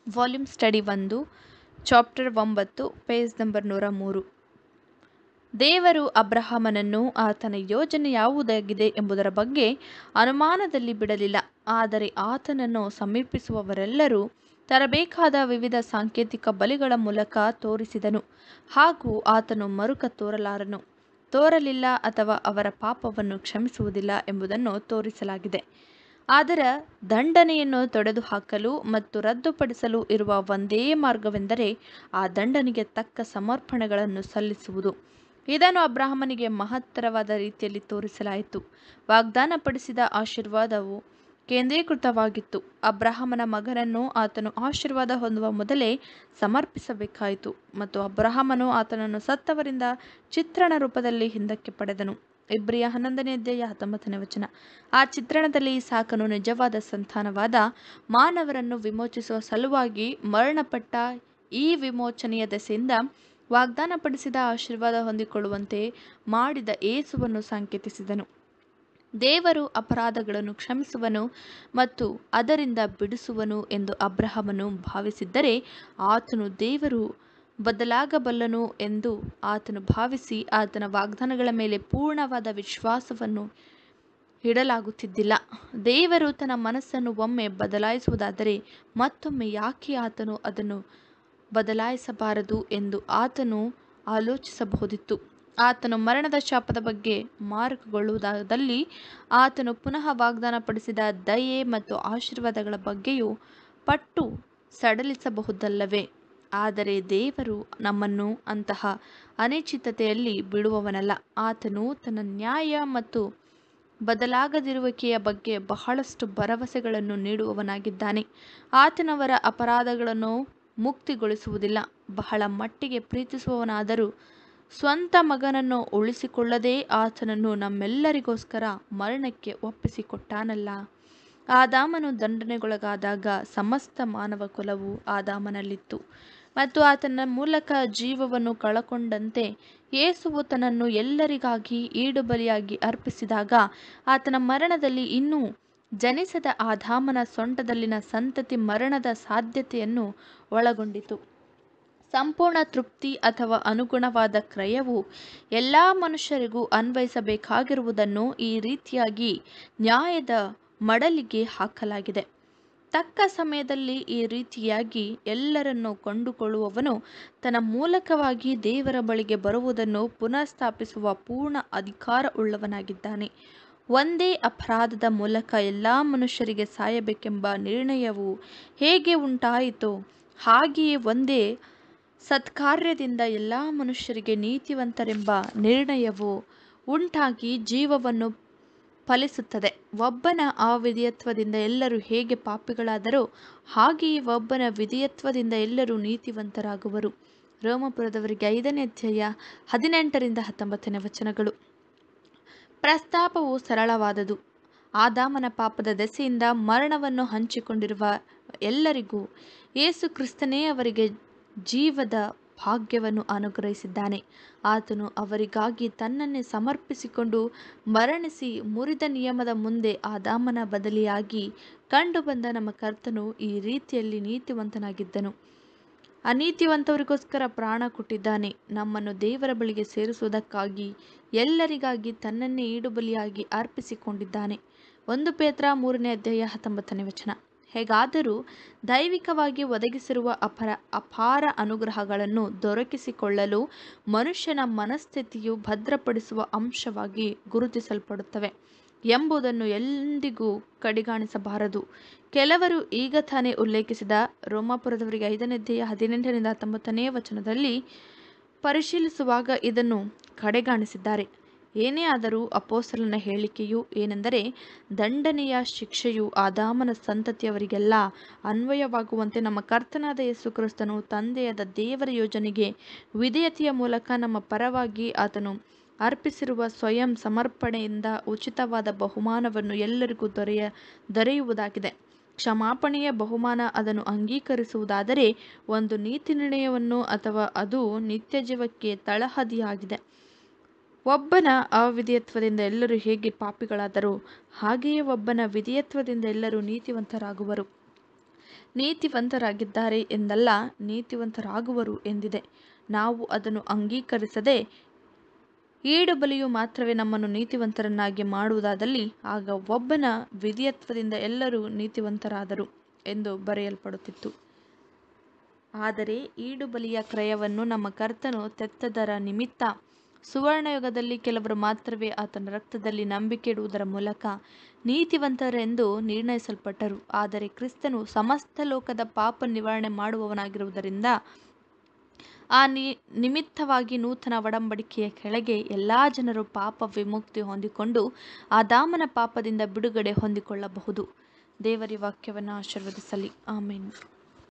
volume study ಒಂದು chapter ಒಂಬತ್ತು page number ನೂರ ಮೂರು ದೇವರು ಅಬ್ರಹಾಮನನ್ನು ಆತನ ಯೋಜನೆ ಯಾವುದಾಗಿದೆ ಎಂಬುದರ ಬಗ್ಗೆ ಅನುಮಾನದಲ್ಲಿ ಬಿಡಲಿಲ್ಲ ಆದರೆ ಆತನನ್ನು ಸಮೀಪಿಸುವವರೆಲ್ಲರೂ ತರಬೇಕಾದ ವಿವಿಧ ಸಾಂಕೇತಿಕ ಬಲಿಗಳ ಮೂಲಕ ತೋರಿಸಿದನು ಹಾಗೂ ಆತನು ಮರುಕ ತೋರಲಾರನು ತೋರಲಿಲ್ಲ ಅಥವಾ ಅವರ ಪಾಪವನ್ನು ಕ್ಷಮಿಸುವುದಿಲ್ಲ ಎಂಬುದನ್ನು ತೋರಿಸಲಾಗಿದೆ ಅದರ ದಂಡನೆಯನ್ನು ತೊಡೆದುಹಾಕಲು ಮತ್ತು ರದ್ದುಪಡಿಸಲು ಇರುವ ಒಂದೇ ಮಾರ್ಗವೆಂದರೆ ಆ ದಂಡನೆಗೆ ತಕ್ಕ ಸಮರ್ಪಣೆಗಳನ್ನು ಸಲ್ಲಿಸುವುದು ಇದನ್ನು ಅಬ್ರಾಹ್ಮನಿಗೆ ಮಹತ್ತರವಾದ ರೀತಿಯಲ್ಲಿ ತೋರಿಸಲಾಯಿತು ವಾಗ್ದಾನಪಡಿಸಿದ ಆಶೀರ್ವಾದವು ಕೇಂದ್ರೀಕೃತವಾಗಿತ್ತು ಅಬ್ರಹಾಮನ ಮಗನನ್ನು ಆತನು ಆಶೀರ್ವಾದ ಹೊಂದುವ ಮೊದಲೇ ಸಮರ್ಪಿಸಬೇಕಾಯಿತು ಮತ್ತು ಅಬ್ರಹಾಮನು ಆತನನ್ನು ಸತ್ತವರಿಂದ ಚಿತ್ರಣ ರೂಪದಲ್ಲಿ ಹಿಂದಕ್ಕೆ ಪಡೆದನು ಇಬ್ರಿಯ ಹನ್ನೊಂದನೇ ಅಧ್ಯಾಯ ಹತ್ತೊಂಬತ್ತನೇ ವಚನ ಆ ಚಿತ್ರಣದಲ್ಲಿ ಸಾಕನು ನಿಜವಾದ ಸಂತಾನವಾದ ಮಾನವರನ್ನು ವಿಮೋಚಿಸುವ ಸಲುವಾಗಿ ಮರಣಪಟ್ಟ ಈ ವಿಮೋಚನೆಯ ದೆಸೆಯಿಂದ ವಾಗ್ದಾನಪಡಿಸಿದ ಆಶೀರ್ವಾದ ಹೊಂದಿಕೊಳ್ಳುವಂತೆ ಮಾಡಿದ ಏಸುವನ್ನು ಸಂಕೇತಿಸಿದನು ದೇವರು ಅಪರಾಧಗಳನ್ನು ಕ್ಷಮಿಸುವನು ಮತ್ತು ಅದರಿಂದ ಬಿಡಿಸುವನು ಎಂದು ಅಬ್ರಹಮನು ಭಾವಿಸಿದ್ದರೆ ಆತನು ದೇವರು ಬದಲಾಗಬಲ್ಲನು ಎಂದು ಆತನು ಭಾವಿಸಿ ಆತನ ವಾಗ್ದಾನಗಳ ಮೇಲೆ ಪೂರ್ಣವಾದ ವಿಶ್ವಾಸವನ್ನು ಇಡಲಾಗುತ್ತಿದ್ದಿಲ್ಲ ದೇವರು ತನ್ನ ಮನಸ್ಸನ್ನು ಒಮ್ಮೆ ಬದಲಾಯಿಸುವುದಾದರೆ ಮತ್ತೊಮ್ಮೆ ಯಾಕೆ ಆತನು ಅದನ್ನು ಬದಲಾಯಿಸಬಾರದು ಎಂದು ಆತನು ಆಲೋಚಿಸಬಹುದಿತ್ತು ಆತನು ಮರಣದ ಶಾಪದ ಬಗ್ಗೆ ಮಾರ್ಗಗೊಳ್ಳುವುದಾದಲ್ಲಿ ಆತನು ಪುನಃ ವಾಗ್ದಾನ ಪಡಿಸಿದ ದಯೆ ಮತ್ತು ಆಶೀರ್ವಾದಗಳ ಬಗ್ಗೆಯೂ ಪಟ್ಟು ಸಡಲಿಸಬಹುದಲ್ಲವೇ ಆದರೆ ದೇವರು ನಮ್ಮನ್ನು ಅಂತಹ ಅನಿಶ್ಚಿತತೆಯಲ್ಲಿ ಬಿಡುವವನಲ್ಲ ಆತನು ತನ್ನ ನ್ಯಾಯ ಮತ್ತು ಬದಲಾಗದಿರುವಿಕೆಯ ಬಗ್ಗೆ ಬಹಳಷ್ಟು ಭರವಸೆಗಳನ್ನು ನೀಡುವವನಾಗಿದ್ದಾನೆ ಆತನವರ ಅಪರಾಧಗಳನ್ನು ಮುಕ್ತಿಗೊಳಿಸುವುದಿಲ್ಲ ಬಹಳ ಮಟ್ಟಿಗೆ ಪ್ರೀತಿಸುವವನಾದರೂ ಸ್ವಂತ ಮಗನನ್ನು ಉಳಿಸಿಕೊಳ್ಳದೇ ಆತನನ್ನು ನಮ್ಮೆಲ್ಲರಿಗೋಸ್ಕರ ಮರಣಕ್ಕೆ ಒಪ್ಪಿಸಿಕೊಟ್ಟಾನಲ್ಲ ಆದಾಮನು ದಂಡನೆಗೊಳಗಾದಾಗ ಸಮಸ್ತ ಮಾನವ ಕುಲವು ಆದಾಮನಲ್ಲಿತ್ತು ಮತ್ತು ಆತನ ಮೂಲಕ ಜೀವವನ್ನು ಕಳಕೊಂಡಂತೆ ಯೇಸುವು ತನ್ನನ್ನು ಎಲ್ಲರಿಗಾಗಿ ಈಡುಬಲಿಯಾಗಿ ಅರ್ಪಿಸಿದಾಗ ಆತನ ಮರಣದಲ್ಲಿ ಇನ್ನೂ ಜನಿಸದ ಆದಾಮನ ಸೊಂಟದಲ್ಲಿನ ಸಂತತಿ ಮರಣದ ಸಾಧ್ಯತೆಯನ್ನು ಒಳಗೊಂಡಿತು ಸಂಪೂರ್ಣ ತೃಪ್ತಿ ಅಥವಾ ಅನುಗುಣವಾದ ಕ್ರಯವು ಎಲ್ಲ ಮನುಷ್ಯರಿಗೂ ಅನ್ವಯಿಸಬೇಕಾಗಿರುವುದನ್ನು ಈ ರೀತಿಯಾಗಿ ನ್ಯಾಯದ ಮಡಲಿಗೆ ಹಾಕಲಾಗಿದೆ ತಕ್ಕ ಸಮಯದಲ್ಲಿ ಈ ರೀತಿಯಾಗಿ ಎಲ್ಲರನ್ನು ಕೊಂಡುಕೊಳ್ಳುವವನು ತನ್ನ ಮೂಲಕವಾಗಿ ದೇವರ ಬಳಿಗೆ ಬರುವುದನ್ನು ಪುನಃಸ್ಥಾಪಿಸುವ ಪೂರ್ಣ ಅಧಿಕಾರ ಉಳ್ಳವನಾಗಿದ್ದಾನೆ ಒಂದೇ ಅಪರಾಧದ ಮೂಲಕ ಎಲ್ಲ ಮನುಷ್ಯರಿಗೆ ಸಾಯಬೇಕೆಂಬ ನಿರ್ಣಯವು ಹೇಗೆ ಉಂಟಾಯಿತೋ ಹಾಗೆಯೇ ಒಂದೇ ಸತ್ಕಾರ್ಯದಿಂದ ಎಲ್ಲ ಮನುಷ್ಯರಿಗೆ ನೀತಿವಂತರೆಂಬ ನಿರ್ಣಯವು ಉಂಟಾಗಿ ಜೀವವನ್ನು ಫಲಿಸುತ್ತದೆ ಒಬ್ಬನ ಅವಿಧೇಯತ್ವದಿಂದ ಎಲ್ಲರೂ ಹೇಗೆ ಪಾಪಿಗಳಾದರೋ ಹಾಗೆಯೇ ಒಬ್ಬನ ವಿಧೇಯತ್ವದಿಂದ ಎಲ್ಲರೂ ನೀತಿವಂತರಾಗುವರು ರೋಮಪುರದವರಿಗೆ ಐದನೇ ಅಧ್ಯಾಯ ಹದಿನೆಂಟರಿಂದ ಹತ್ತೊಂಬತ್ತನೇ ವಚನಗಳು ಪ್ರಸ್ತಾಪವು ಸರಳವಾದದು ಆದಾಮನ ಪಾಪದ ದೆಸೆಯಿಂದ ಮರಣವನ್ನು ಹಂಚಿಕೊಂಡಿರುವ ಎಲ್ಲರಿಗೂ ಯೇಸು ಕ್ರಿಸ್ತನೇ ಅವರಿಗೆ ಜೀವದ ಭಾಗ್ಯವನ್ನು ಅನುಗ್ರಹಿಸಿದ್ದಾನೆ ಆತನು ಅವರಿಗಾಗಿ ತನ್ನನ್ನೇ ಸಮರ್ಪಿಸಿಕೊಂಡು ಮರಣಿಸಿ ಮುರಿದ ನಿಯಮದ ಮುಂದೆ ಆದಾಮನ ಬದಲಿಯಾಗಿ ಕಂಡುಬಂದ ನಮ್ಮ ಕರ್ತನು ಈ ರೀತಿಯಲ್ಲಿ ನೀತಿವಂತನಾಗಿದ್ದನು ಅನೀತಿವಂತವರಿಗೋಸ್ಕರ ಪ್ರಾಣ ಕೊಟ್ಟಿದ್ದಾನೆ ನಮ್ಮನ್ನು ದೇವರ ಬಳಿಗೆ ಸೇರಿಸುವುದಕ್ಕಾಗಿ ಎಲ್ಲರಿಗಾಗಿ ತನ್ನನ್ನೇ ಈಡುಬಲಿಯಾಗಿ ಅರ್ಪಿಸಿಕೊಂಡಿದ್ದಾನೆ ಒಂದು ಪೇತ್ರ ಮೂರನೇ ಅಧ್ಯಾಯ ಹತ್ತೊಂಬತ್ತನೇ ವಚನ ಹೇಗಾದರೂ ದೈವಿಕವಾಗಿ ಒದಗಿಸಿರುವ ಅಪರ ಅಪಾರ ಅನುಗ್ರಹಗಳನ್ನು ದೊರಕಿಸಿಕೊಳ್ಳಲು ಮನುಷ್ಯನ ಮನಸ್ಥಿತಿಯು ಭದ್ರಪಡಿಸುವ ಅಂಶವಾಗಿ ಗುರುತಿಸಲ್ಪಡುತ್ತವೆ ಎಂಬುದನ್ನು ಎಂದಿಗೂ ಕಡಿಗಾಣಿಸಬಾರದು ಕೆಲವರು ಈಗ ತಾನೇ ಉಲ್ಲೇಖಿಸಿದ ರೋಮಾಪುರದವರಿಗೆ ಐದನೇ ಅಧ್ಯಾಯ ಹದಿನೆಂಟರಿಂದ ಹತ್ತೊಂಬತ್ತನೇ ವಚನದಲ್ಲಿ ಪರಿಶೀಲಿಸುವಾಗ ಇದನ್ನು ಕಡೆಗಾಣಿಸಿದ್ದಾರೆ ಏನೇ ಆದರೂ ಅಪೋಸ್ತಲನ ಹೇಳಿಕೆಯು ಏನೆಂದರೆ ದಂಡನೆಯ ಶಿಕ್ಷೆಯು ಆದಾಮನ ಸಂತತಿಯವರಿಗೆಲ್ಲ ಅನ್ವಯವಾಗುವಂತೆ ನಮ್ಮ ಕರ್ತನಾದ ಯೇಸು ಕ್ರಿಸ್ತನು ತಂದೆಯಾದ ದೇವರ ಯೋಜನೆಗೆ ವಿಧೇಯತೆಯ ಮೂಲಕ ನಮ್ಮ ಪರವಾಗಿ ಆತನು ಅರ್ಪಿಸಿರುವ ಸ್ವಯಂ ಸಮರ್ಪಣೆಯಿಂದ ಉಚಿತವಾದ ಬಹುಮಾನವನ್ನು ಎಲ್ಲರಿಗೂ ದೊರೆಯ ದೊರೆಯುವುದಾಗಿದೆ ಕ್ಷಮಾಪಣೆಯ ಬಹುಮಾನ ಅದನ್ನು ಅಂಗೀಕರಿಸುವುದಾದರೆ ಒಂದು ನೀತಿ ನಿರ್ಣಯವನ್ನು ಅಥವಾ ಅದು ನಿತ್ಯ ಜೀವಕ್ಕೆ ತಳಹದಿಯಾಗಿದೆ ಒಬ್ಬನ ಅವಿಧೇಯತ್ವದಿಂದ ಎಲ್ಲರೂ ಹೇಗೆ ಪಾಪಿಗಳಾದರೋ ಹಾಗೆಯೇ ಒಬ್ಬನ ವಿಧೇಯತ್ವದಿಂದ ಎಲ್ಲರೂ ನೀತಿವಂತರಾಗುವರು ನೀತಿವಂತರಾಗಿದ್ದಾರೆ ಎಂದಲ್ಲ ನೀತಿವಂತರಾಗುವರು ಎಂದಿದೆ ನಾವು ಅದನ್ನು ಅಂಗೀಕರಿಸದೆ ಈಡು ಬಲಿಯು ಮಾತ್ರವೇ ನಮ್ಮನ್ನು ನೀತಿವಂತರನ್ನಾಗಿ ಮಾಡುವುದಾದಲ್ಲಿ ಆಗ ಒಬ್ಬನ ವಿಧಿಯತ್ವದಿಂದ ಎಲ್ಲರೂ ನೀತಿವಂತರಾದರು ಎಂದು ಬರೆಯಲ್ಪಡುತ್ತಿತ್ತು ಆದರೆ ಈಡು ಬಲಿಯ ಕ್ರಯವನ್ನು ನಮ್ಮ ಕರ್ತನು ತೆತ್ತದರ ನಿಮಿತ್ತ ಸುವರ್ಣಯುಗದಲ್ಲಿ ಕೆಲವರು ಮಾತ್ರವೇ ಆತನ ರಕ್ತದಲ್ಲಿ ನಂಬಿಕೆ ಇಡುವುದರ ಮೂಲಕ ನೀತಿವಂತರೆಂದು ನಿರ್ಣಯಿಸಲ್ಪಟ್ಟರು ಆದರೆ ಕ್ರಿಸ್ತನು ಸಮಸ್ತ ಲೋಕದ ಪಾಪ ನಿವಾರಣೆ ಮಾಡುವವನಾಗಿರುವುದರಿಂದ ಆ ನಿ ನಿಮಿತ್ತವಾಗಿ ನೂತನ ಒಡಂಬಡಿಕೆಯ ಕೆಳಗೆ ಎಲ್ಲ ಜನರು ಪಾಪ ವಿಮುಕ್ತಿ ಹೊಂದಿಕೊಂಡು ಆದಾಮನ ಪಾಪದಿಂದ ಬಿಡುಗಡೆ ಹೊಂದಿಕೊಳ್ಳಬಹುದು ದೇವರ ವಾಕ್ಯವನ್ನು ಆಶೀರ್ವದಿಸಲಿ ಆಮೇನ್